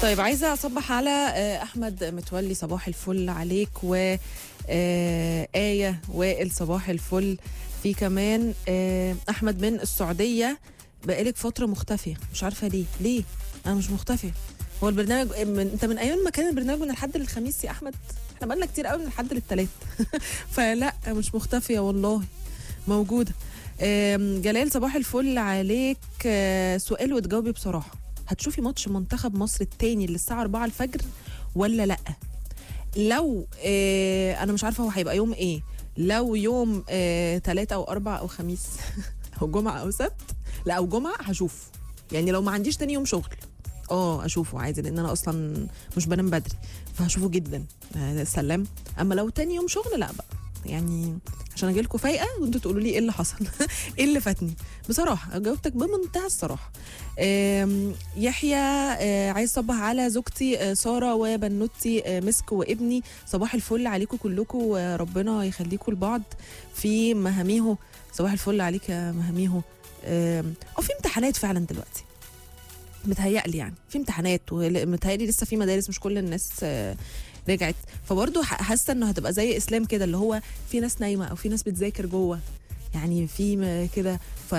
طيب عايزه اصبح على آه، احمد متولي صباح الفل عليك و آه، آية وائل صباح الفل في كمان آه، احمد من السعوديه بقالك فتره مختفيه مش عارفه ليه ليه انا مش مختفيه هو البرنامج من انت من ايام ما كان البرنامج من الحد للخميس يا احمد احنا بقالنا كتير قوي من الحد للتلات فلا مش مختفيه والله موجوده آم، جلال صباح الفل عليك آه، سؤال وتجاوبي بصراحه هتشوفي ماتش منتخب مصر التاني اللي الساعه 4 الفجر ولا لا لو آه انا مش عارفه هو هيبقى يوم ايه لو يوم آه تلاتة او اربع او خميس او جمعه او سبت لا او جمعه هشوف يعني لو ما عنديش تاني يوم شغل اه اشوفه عادي لان انا اصلا مش بنام بدري فهشوفه جدا آه، سلام اما لو تاني يوم شغل لا بقى يعني عشان اجي لكم فايقه وانتوا تقولوا لي ايه اللي حصل ايه اللي فاتني بصراحه جاوبتك بمنتهى الصراحه آم، يحيى آه، عايز صبح على زوجتي آه، ساره وبنوتي آه، مسك وابني صباح الفل عليكم كلكم وربنا يخليكم لبعض في مهاميهو صباح الفل عليك يا مهاميهو آم، او في امتحانات فعلا دلوقتي متهيألي يعني في امتحانات ومتهيألي لسه في مدارس مش كل الناس آه، رجعت فبرضه ح- حاسه انه هتبقى زي اسلام كده اللي هو في ناس نايمه او في ناس بتذاكر جوه يعني في م- كده ف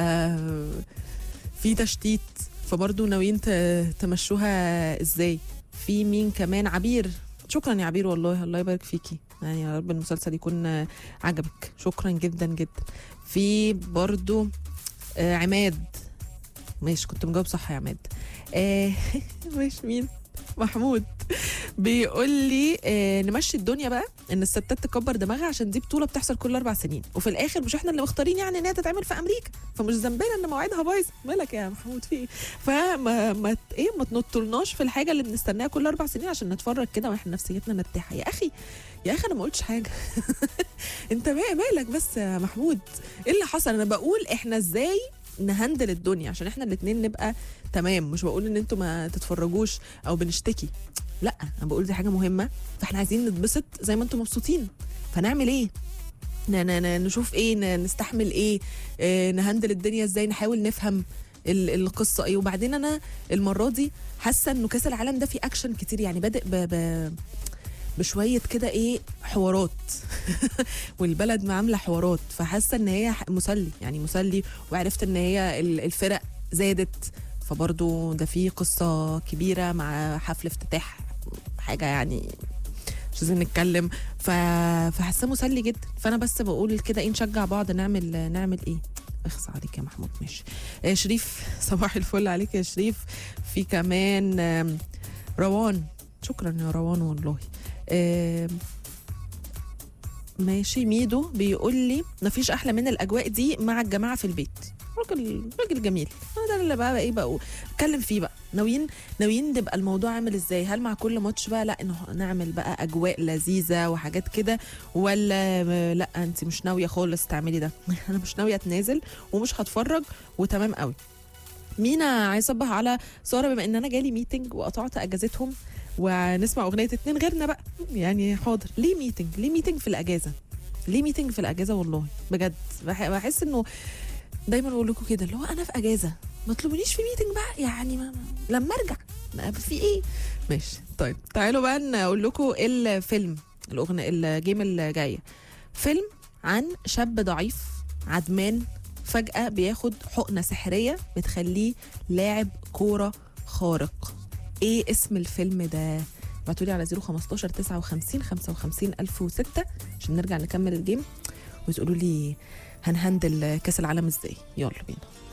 في تشتيت فبرضه ناويين ت- تمشوها ازاي في مين كمان عبير شكرا يا عبير والله الله يبارك فيكي يعني يا رب المسلسل يكون آه، عجبك شكرا جدا جدا في برضو آه، عماد ماشي كنت مجاوب صح يا عماد آه، ماشي مين محمود بيقول لي آه نمشي الدنيا بقى ان الستات تكبر دماغها عشان دي بطوله بتحصل كل اربع سنين وفي الاخر مش احنا اللي مختارين يعني ان هي تتعمل في امريكا فمش ذنبنا ان مواعيدها بايظه مالك يا محمود في ايه فما ما ت- ايه ما تنطلناش في الحاجه اللي بنستناها كل اربع سنين عشان نتفرج كده واحنا نفسيتنا مرتاحه يا اخي يا اخي انا ما قلتش حاجه انت ما- مالك بس يا محمود ايه اللي حصل انا بقول احنا ازاي نهندل الدنيا عشان احنا الاتنين نبقى تمام مش بقول ان انتوا ما تتفرجوش او بنشتكي لا انا بقول دي حاجه مهمه فاحنا عايزين نتبسط زي ما انتم مبسوطين فنعمل ايه ن- ن- ن- نشوف ايه ن- نستحمل ايه آه، نهندل الدنيا ازاي نحاول نفهم ال- القصه ايه وبعدين انا المره دي حاسه انه كاس العالم ده فيه اكشن كتير يعني بادئ ب... ب... بشويه كده ايه حوارات والبلد ما عامله حوارات فحاسه ان هي ح- مسلي يعني مسلي وعرفت ان هي ال- الفرق زادت فبرضو ده فيه قصه كبيره مع حفل افتتاح حاجه يعني مش عايزين نتكلم ف... فحاساه مسلي جدا فانا بس بقول كده ايه نشجع بعض نعمل نعمل ايه اخص عليك يا محمود ماشي آه شريف صباح الفل عليك يا شريف في كمان آم، روان شكرا يا روان والله آم، ماشي ميدو بيقول لي مفيش احلى من الاجواء دي مع الجماعه في البيت راجل راجل جميل ده اللي بقى ايه بقى اتكلم فيه بقى ناويين ناويين نبقى الموضوع عامل ازاي هل مع كل ماتش بقى لا انه نعمل بقى اجواء لذيذه وحاجات كده ولا م- لا انت مش ناويه خالص تعملي ده انا مش ناويه اتنازل ومش هتفرج وتمام قوي مينا عايز اصبح على ساره بما ان انا جالي ميتنج وقطعت اجازتهم ونسمع اغنيه اتنين غيرنا بقى يعني حاضر ليه ميتنج ليه ميتنج في الاجازه ليه ميتنج في الاجازه والله بجد بح- بحس انه دايما بقول لكم كده اللي هو انا في اجازه ما تطلبونيش في ميتنج بقى يعني ما ما- لما ارجع ما في ايه ماشي طيب تعالوا بقى نقول لكم الفيلم الاغنيه الجيم اللي جايه فيلم عن شاب ضعيف عدمان فجأة بياخد حقنة سحرية بتخليه لاعب كورة خارق ايه اسم الفيلم ده ابعتوا لي على 015 59 55 1006 عشان نرجع نكمل الجيم وتقولوا لي هنهندل كاس العالم ازاي يلا بينا